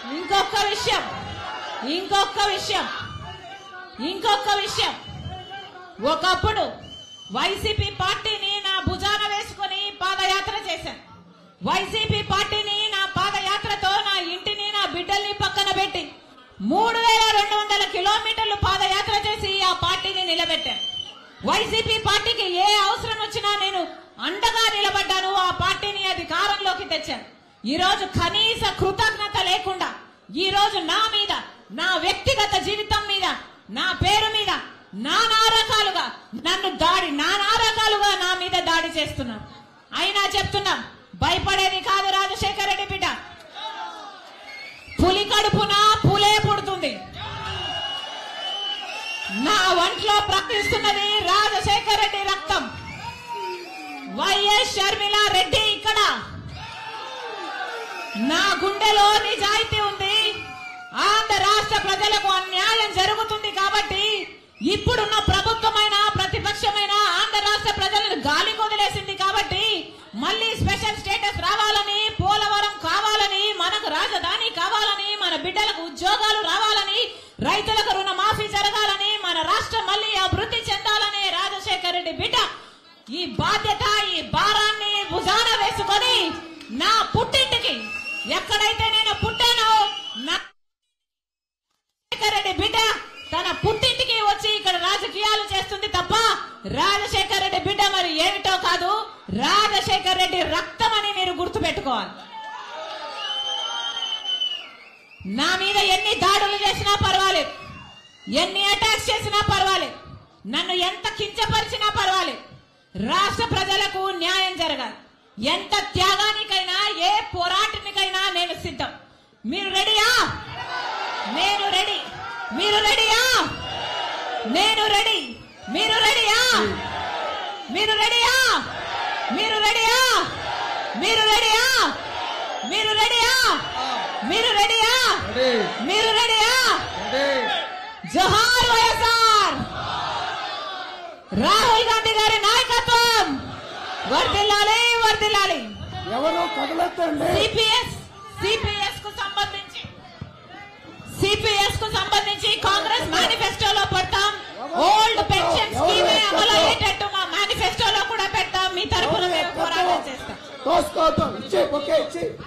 ఇంకొక విషయం ఇంకొక విషయం ఇంకొక విషయం ఒకప్పుడు వైసీపీ పార్టీని నా భుజాన వేసుకుని పాదయాత్ర చేశాను వైసీపీ పార్టీని నా పాదయాత్రతో నా ఇంటిని నా బిడ్డల్ని పక్కన పెట్టి మూడు వేల రెండు వందల కిలోమీటర్లు పాదయాత్ర చేసి ఆ పార్టీని నిలబెట్టాను వైసీపీ పార్టీకి ఏ అవసరం వచ్చినా నేను అండగా నిలబడ్డాను ఆ పార్టీని అధికారంలోకి తెచ్చాను ఈ రోజు కనీస కృతజ్ఞత లేకుండా ఈ రోజు నా మీద నా వ్యక్తిగత జీవితం మీద నా పేరు మీద నానా రకాలుగా నన్ను దాడి నానా రకాలుగా నా మీద దాడి చేస్తున్నారు అయినా చెప్తున్నాం భయపడేది కాదు రాజశేఖర రెడ్డి బిడ్డ పులి కడుపున పులే పుడుతుంది నా ఒంట్లో ప్రకటిస్తున్నది రాజశేఖర రెడ్డి రక్తం వైఎస్ షర్మిల రెడ్డి ఇక్కడ నా గుండెలో నిజాయితీ ఉంది ఆంధ్ర రాష్ట్ర ప్రజలకు అన్యాయం జరుగుతుంది కాబట్టి ఇప్పుడున్న ప్రభుత్వమైన ప్రతిపక్షమైన ఆంధ్ర రాష్ట్ర ప్రజలను గాలి కొదిలేసింది కాబట్టి మళ్ళీ స్పెషల్ స్టేటస్ రావాలని పోలవరం కావాలని మనకు రాజధాని కావాలని మన బిడ్డలకు ఉద్యోగాలు రావాలని రైతులకు రుణమాఫీ జరగాలని మన రాష్ట్రం మళ్ళీ అభివృద్ధి చెందాలనే రాజశేఖర రెడ్డి బిడ్డ ఈ బాధ్యత ఈ భారాన్ని భుజాన వేసుకొని నా పుట్టింటికి ఎక్కడైతే నేను పుట్టానో నా రాజశేఖర రెడ్డి బిడ్డ తన పుట్టింటికి వచ్చి ఇక్కడ రాజకీయాలు చేస్తుంది తప్ప రాజశేఖర రెడ్డి బిడ్డ మరి ఏమిటో కాదు రాజశేఖర రెడ్డి రక్తం అని మీరు గుర్తుపెట్టుకోవాలి నా మీద ఎన్ని దాడులు చేసినా పర్వాలేదు ఎన్ని అటాక్స్ చేసినా పర్వాలేదు నన్ను ఎంత కించపరిచినా పర్వాలేదు రాష్ట్ర ప్రజలకు న్యాయం జరగాలి ఎంత త్యాగానికైనా ఏ పోరాటానికైనా నేను సిద్ధం మీరు రెడీయా నేను రెడీ మీరు రెడీయా నేను రెడీ మీరు రెడీయా మీరు రెడీయా మీరు రెడీయా మీరు రెడీయా మీరు రెడీయా మీరు రెడీయా రెడీ మీరు రెడీయా రెడీ జోహార్ వైఎస్ఆర్ రాహుల్ గాంధీ గారి నాయకత్వం వర్దిల్లాలి వర్దిల్లాలి ఎవరు కదలొద్దండి సిపిఎస్ సిపిఎస్ కు సంబంధించి సిపిఎస్ కు సంబంధించి కాంగ్రెస్ మేనిఫెస్టోలో పెడతాం ఓల్డ్ పెన్షన్ స్కీమే అమలు అయ్యేటట్టు మా మేనిఫెస్టోలో కూడా పెడతాం మీ తరపున మేము పోరాటం చేస్తాం తోసుకోవద్దు ఇచ్చి ఓకే ఇచ్చి